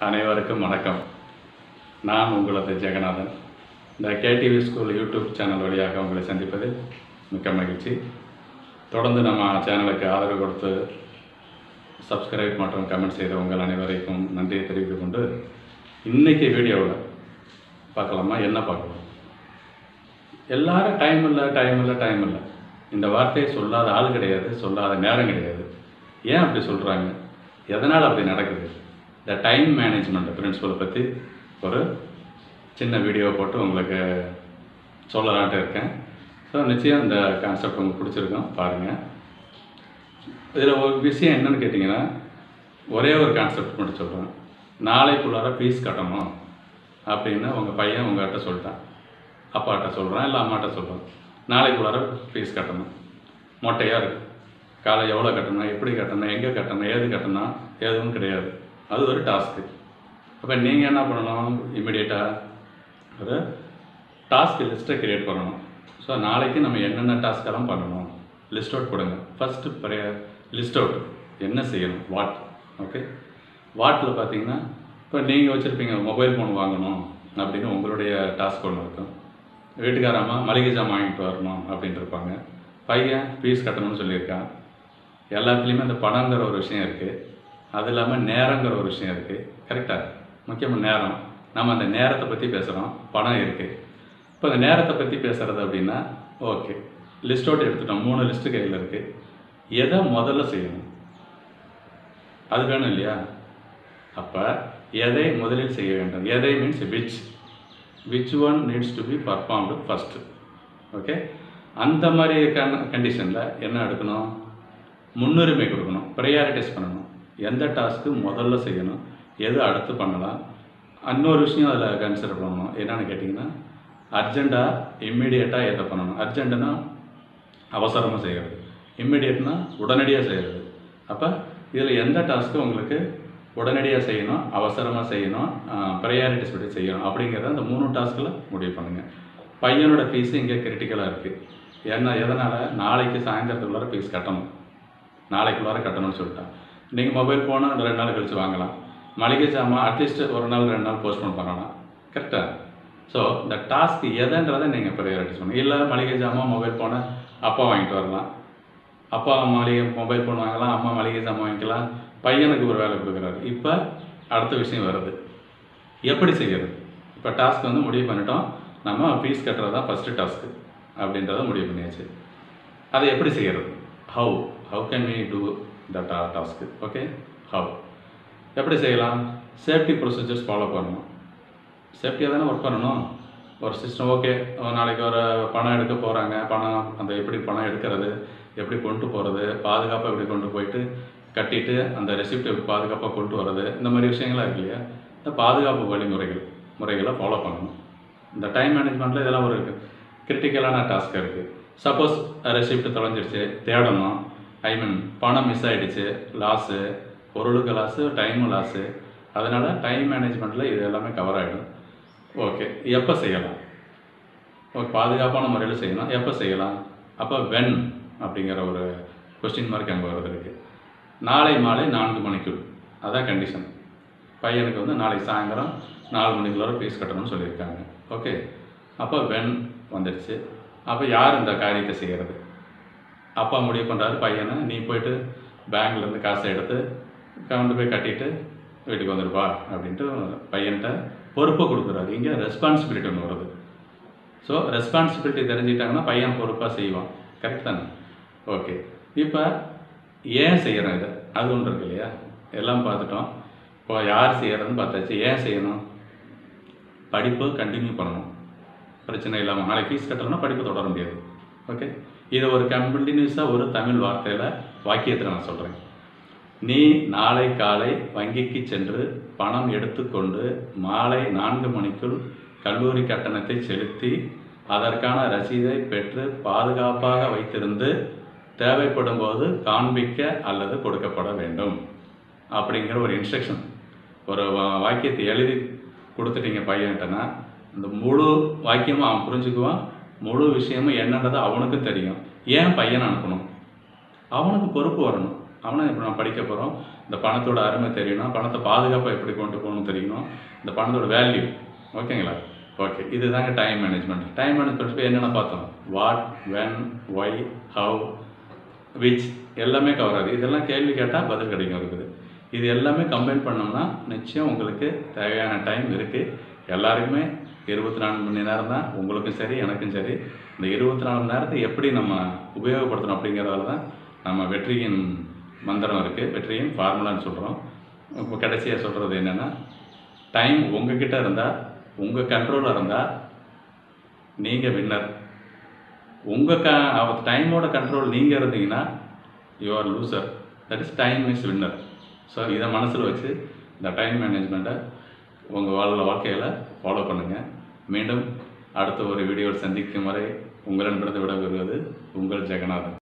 அனைவருக்கும் வணக்கம் நான் உங்களது ஜெகநாதன் இந்த கேடிவி ஸ்கூல் யூடியூப் சேனல் வழியாக உங்களை சந்திப்பதில் மிக்க மகிழ்ச்சி தொடர்ந்து நம்ம சேனலுக்கு ஆதரவு கொடுத்து சப்ஸ்கிரைப் மற்றும் கமெண்ட் செய்த உங்கள் அனைவருக்கும் நன்றியை தெரிவித்துக் கொண்டு இன்னைக்கு வீடியோவில் பார்க்கலாமா என்ன பார்க்கலாம் எல்லாரும் டைம் இல்லை டைம் இல்லை டைம் இல்லை இந்த வார்த்தையை சொல்லாத ஆள் கிடையாது சொல்லாத நேரம் கிடையாது ஏன் அப்படி சொல்கிறாங்க எதனால் அப்படி நடக்குது இந்த டைம் மேனேஜ்மெண்ட் பிரின்சிபலை பற்றி ஒரு சின்ன வீடியோ போட்டு உங்களுக்கு சொல்லலான்ட்டு இருக்கேன் ஸோ நிச்சயம் இந்த கான்செப்ட் உங்களுக்கு பிடிச்சிருக்கும் பாருங்கள் இதில் ஒரு விஷயம் என்னன்னு கேட்டிங்கன்னா ஒரே ஒரு கான்செப்ட் மட்டும் சொல்கிறேன் நாளைக்குள்ளார ஃபீஸ் கட்டணும் அப்படின்னு உங்கள் பையன் உங்கள்கிட்ட சொல்லிட்டான் அப்பாட்ட சொல்கிறான் இல்லை அம்மாட்ட சொல்கிறான் நாளைக்குள்ளார ஃபீஸ் கட்டணும் மொட்டையாக இருக்கு காலை எவ்வளோ கட்டணும் எப்படி கட்டணும் எங்கே கட்டணும் ஏது கட்டணும் எதுவும் கிடையாது அது ஒரு டாஸ்க்கு அப்போ நீங்கள் என்ன பண்ணணும் இமிடியேட்டாக ஒரு டாஸ்க் லிஸ்ட்டை கிரியேட் பண்ணணும் ஸோ நாளைக்கு நம்ம என்னென்ன டாஸ்க்கெல்லாம் பண்ணணும் லிஸ்ட் அவுட் கொடுங்க ஃபஸ்ட்டு லிஸ்ட் அவுட் என்ன செய்யணும் வாட் ஓகே வாட்டில் பார்த்தீங்கன்னா இப்போ நீங்கள் வச்சுருப்பீங்க மொபைல் ஃபோன் வாங்கணும் அப்படின்னு உங்களுடைய டாஸ்க் ஒன்று இருக்கும் வீட்டுக்காரம்மா மளிகை ஜாமான் வாங்கிட்டு வரணும் அப்படின்ட்டு இருப்பாங்க பையன் ஃபீஸ் கட்டணும்னு சொல்லியிருக்கான் எல்லாத்துலேயுமே அந்த பணங்கிற ஒரு விஷயம் இருக்குது அது இல்லாமல் நேரங்கிற ஒரு விஷயம் இருக்குது கரெக்டாக முக்கியமாக நேரம் நம்ம அந்த நேரத்தை பற்றி பேசுகிறோம் பணம் இருக்குது இப்போ அந்த நேரத்தை பற்றி பேசுகிறது அப்படின்னா ஓகே லிஸ்ட் அவுட் எடுத்துட்டோம் மூணு லிஸ்ட்டு கையில் இருக்குது எதை முதல்ல செய்யணும் அது வேணும் இல்லையா அப்போ எதை முதலில் செய்ய வேண்டும் எதை means which which one needs to be performed first okay அந்த மாதிரி கன் கண்டிஷனில் என்ன எடுக்கணும் முன்னுரிமை கொடுக்கணும் ப்ரையாரிட்டைஸ் பண்ணணும் எந்த டாஸ்க்கு முதல்ல செய்யணும் எது அடுத்து பண்ணலாம் இன்னொரு விஷயம் அதில் கன்சிடர் பண்ணணும் என்னென்னு கேட்டிங்கன்னா அர்ஜெண்ட்டாக இம்மிடியேட்டாக எதை பண்ணணும் அர்ஜென்ட்டுனா அவசரமாக செய்கிறது இம்மிடியட்னா உடனடியாக செய்கிறது அப்போ இதில் எந்த டாஸ்க்கு உங்களுக்கு உடனடியாக செய்யணும் அவசரமாக செய்யணும் ப்ரையாரிட்டிஸ் படி செய்யணும் அப்படிங்கிறத அந்த மூணு டாஸ்கில் முடிவு பண்ணுங்கள் பையனோட ஃபீஸு இங்கே கிரிட்டிக்கலாக இருக்குது ஏன்னா எதனால் நாளைக்கு சாயந்தரத்துக்குள்ளார ஃபீஸ் கட்டணும் நாளைக்குள்ளார கட்டணும்னு சொல்லிட்டான் நீங்கள் மொபைல் ஃபோனை ரெண்டு நாள் கழித்து வாங்கலாம் மளிகை சாமான் அட்லீஸ்ட் ஒரு நாள் ரெண்டு நாள் போஸ்ட்போன் பண்ணலாம் கரெக்டாக ஸோ இந்த டாஸ்க் எதுன்றதை நீங்கள் ப்ரையாரிட்டிஸ் பண்ணுங்க இல்லை மளிகை ஜாமான் மொபைல் ஃபோனை அப்பா வாங்கிட்டு வரலாம் அப்பா மளிகை மொபைல் ஃபோன் வாங்கலாம் அம்மா மளிகை ஜாமான் வாங்கிக்கலாம் பையனுக்கு ஒரு வேலை கொடுக்குறாரு இப்போ அடுத்த விஷயம் வருது எப்படி செய்யறது இப்போ டாஸ்க் வந்து முடிவு பண்ணிட்டோம் நம்ம ஃபீஸ் கட்டுறது தான் ஃபஸ்ட்டு டாஸ்க்கு அப்படின்றத முடிவு பண்ணியாச்சு அதை எப்படி செய்யறது how how can we do the டா டாஸ்க்கு ஓகே ஹவு எப்படி செய்யலாம் சேஃப்டி ப்ரொசீஜர்ஸ் ஃபாலோ பண்ணணும் சேஃப்டியாக தானே ஒர்க் பண்ணணும் ஒரு சிஸ்டம் ஓகே நாளைக்கு ஒரு பணம் எடுக்க போகிறாங்க பணம் அந்த எப்படி பணம் எடுக்கிறது எப்படி கொண்டு போகிறது பாதுகாப்பாக எப்படி கொண்டு போயிட்டு கட்டிட்டு அந்த ரெசிப்ட் எப்படி பாதுகாப்பாக கொண்டு வர்றது இந்த மாதிரி விஷயங்கள்லாம் இருக்கு இல்லையா இந்த பாதுகாப்பு வழிமுறைகள் முறைகளை ஃபாலோ பண்ணணும் இந்த டைம் மேனேஜ்மெண்ட்டில் இதெல்லாம் ஒரு கிரிட்டிக்கலான டாஸ்க் இருக்குது சப்போஸ் ரெசிப்ட் தொலைஞ்சிருச்சு தேடணும் ஐ மீன் பணம் மிஸ் ஆகிடுச்சு லாஸு பொருளுக்கு லாஸு டைமும் லாஸு அதனால் டைம் மேனேஜ்மெண்ட்டில் இது எல்லாமே கவர் ஆகிடும் ஓகே எப்போ செய்யலாம் ஓகே பாதுகாப்பான முறையில் செய்யணும் எப்போ செய்யலாம் அப்போ வென் அப்படிங்கிற ஒரு கொஸ்டின் மார்க் அங்கே வருது இருக்குது நாளை மாலை நான்கு மணிக்குள் அதான் கண்டிஷன் பையனுக்கு வந்து நாளைக்கு சாயந்தரம் நாலு மணிக்குள்ளார ஃபீஸ் கட்டணும்னு சொல்லியிருக்காங்க ஓகே அப்போ வென் வந்துடுச்சு அப்போ யார் இந்த காரியத்தை செய்கிறது அப்பா முடிவு பண்ணுறாரு பையனை நீ போயிட்டு பேங்க்லேருந்து காசை எடுத்து கொண்டு போய் கட்டிட்டு வீட்டுக்கு வந்துடுப்பா அப்படின்ட்டு பையன்கிட்ட பொறுப்பை கொடுக்குறாரு இங்கே ரெஸ்பான்சிபிலிட்டி ஒன்று வருது ஸோ ரெஸ்பான்சிபிலிட்டி தெரிஞ்சுக்கிட்டாங்கன்னா பையன் பொறுப்பாக செய்வான் கரெக்ட் தானே ஓகே இப்போ ஏன் செய்கிறோம் இதை அது ஒன்று இருக்கு இல்லையா எல்லாம் பார்த்துட்டோம் இப்போ யார் செய்கிறதுன்னு பார்த்தாச்சு ஏன் செய்யணும் படிப்பு கண்டினியூ பண்ணணும் பிரச்சனை இல்லாமல் நாளைக்கு ஃபீஸ் கட்டலைன்னா படிப்பு தொடர முடியாது ஓகே இதை ஒரு கண்டினியூஸாக ஒரு தமிழ் வார்த்தையில் வாக்கியத்தில் நான் சொல்கிறேன் நீ நாளை காலை வங்கிக்கு சென்று பணம் எடுத்துக்கொண்டு மாலை நான்கு மணிக்குள் கல்லூரி கட்டணத்தை செலுத்தி அதற்கான ரசீதை பெற்று பாதுகாப்பாக வைத்திருந்து தேவைப்படும் போது காண்பிக்க அல்லது கொடுக்கப்பட வேண்டும் அப்படிங்கிற ஒரு இன்ஸ்ட்ரக்ஷன் ஒரு வா- வாக்கியத்தை எழுதி கொடுத்துட்டீங்க பையன்கிட்டனா இந்த முழு வாக்கியமும் அவன் புரிஞ்சுக்குவான் முழு விஷயமும் என்னன்றது அவனுக்கும் தெரியும் ஏன் பையனை அனுப்பணும் அவனுக்கு பொறுப்பு வரணும் அவனை இப்போ நான் படிக்க போகிறோம் இந்த பணத்தோட அருமை தெரியணும் பணத்தை பாதுகாப்பாக எப்படி கொண்டு போகணும் தெரியணும் இந்த பணத்தோட வேல்யூ ஓகேங்களா ஓகே இதுதாங்க டைம் மேனேஜ்மெண்ட் டைம் மேனேஜ்மெண்ட் என்னென்ன பார்த்தோம் what when why how which எல்லாமே கவர் ஆகுது இதெல்லாம் கேள்வி கேட்டால் பதில் கிடைக்கும் இருக்குது இது எல்லாமே கம்பைன் பண்ணோம்னா நிச்சயம் உங்களுக்கு தேவையான டைம் இருக்குது எல்லாருக்குமே இருபத்தி நாலு மணி நேரம் தான் உங்களுக்கும் சரி எனக்கும் சரி இந்த இருபத்தி நாலு மணி நேரத்தை எப்படி நம்ம உபயோகப்படுத்தணும் அப்படிங்கிறதால தான் நம்ம வெற்றியின் மந்திரம் இருக்குது வெற்றியின் ஃபார்முலான்னு சொல்கிறோம் இப்போ கடைசியாக சொல்கிறது என்னென்னா டைம் உங்ககிட்ட இருந்தால் உங்கள் கண்ட்ரோலில் இருந்தால் நீங்கள் வின்னர் உங்கள் க டைமோட கண்ட்ரோல் நீங்கள் இருந்தீங்கன்னா you are loser that is time is winner so இதை மனசில் வச்சு இந்த டைம் மேனேஜ்மெண்ட்டை உங்கள் வாழ் வாழ்க்கையில் ஃபாலோ பண்ணுங்கள் மீண்டும் அடுத்த ஒரு வீடியோவில் சந்திக்கும் வரை உங்களிடமிருந்து விடைபெறுவது உங்கள் ஜெகநாதன்